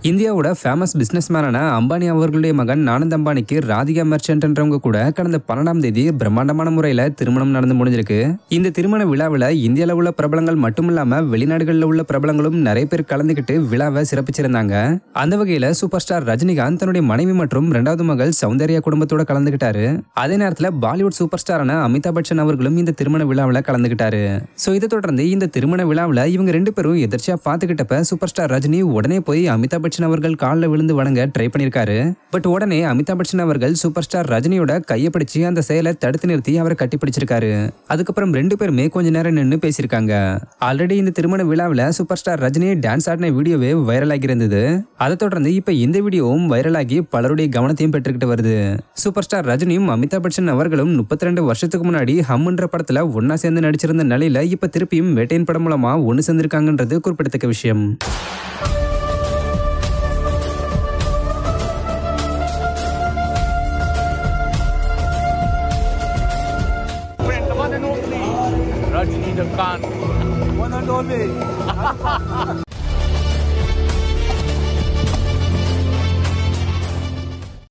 இந்தியாவோட famous business மேனான Ambani அவர்களுடைய மகன் ஆனந்த் அம்பானிக்கு ராதிகா மெர்ச்சன்ட்ன்றவங்க கூட கடந்த பன்னெண்டாம் தேதி பிரம்மாண்டமான முறையில் திருமணம் நடந்து முடிஞ்சிருக்கு இந்த திருமண விழாவில் இந்தியாவில் உள்ள பிரபலங்கள் மட்டும் இல்லாம வெளிநாடுகளில் உள்ள பிரபலங்களும் நிறைய பேர் கலந்துக்கிட்டு விழாவை சிறப்பிச்சிருந்தாங்க அந்த வகையில் சூப்பர் ஸ்டார் ரஜினிகாந்த் தன்னுடைய மனைவி மற்றும் இரண்டாவது மகள் சௌந்தர்யா குடும்பத்தோட கலந்துக்கிட்டாரு அதே நேரத்தில் பாலிவுட் சூப்பர் ஸ்டாரான அமிதாப் பச்சன் அவர்களும் இந்த திருமண விழாவில் கலந்துக்கிட்டாரு ஸோ இதை தொடர்ந்து இந்த திருமண விழாவில் இவங்க ரெண்டு பேரும் எதிர்ச்சியா பார்த்துக்கிட்டப்ப சூப்பர் ஸ்டார் ரஜினி உடனே போய் அமிதாப் பச்சன் அவர்கள் காலில் விழுந்து வணங்க ட்ரை பண்ணியிருக்காரு பட் உடனே அமிதாப் பச்சன் அவர்கள் சூப்பர் ஸ்டார் ரஜினியோட கையை பிடிச்சு அந்த செயலை தடுத்து நிறுத்தி அவரை கட்டி பிடிச்சிருக்காரு அதுக்கப்புறம் ரெண்டு பேருமே கொஞ்ச நேரம் நின்று பேசியிருக்காங்க ஆல்ரெடி இந்த திருமண விழாவில் சூப்பர் ஸ்டார் ரஜினி டான்ஸ் ஆடின வீடியோவே வைரல் ஆகி இருந்தது அதை தொடர்ந்து இப்போ இந்த வீடியோவும் வைரலாகி பலருடைய கவனத்தையும் பெற்றுக்கிட்டு வருது சூப்பர் ஸ்டார் ரஜினியும் அமிதாப் பச்சன் அவர்களும் முப்பத்தி ரெண்டு வருஷத்துக்கு முன்னாடி ஹம்ன்ற படத்துல ஒன்னா சேர்ந்து நடிச்சிருந்த நிலையில இப்ப திருப்பியும் வேட்டையின் படம் மூலமா ஒன்னு சேர்ந்திருக்காங்கன்றது குறிப்பிடத்தக்க விஷயம் friend, the one and only Rajini the Khan. One and only.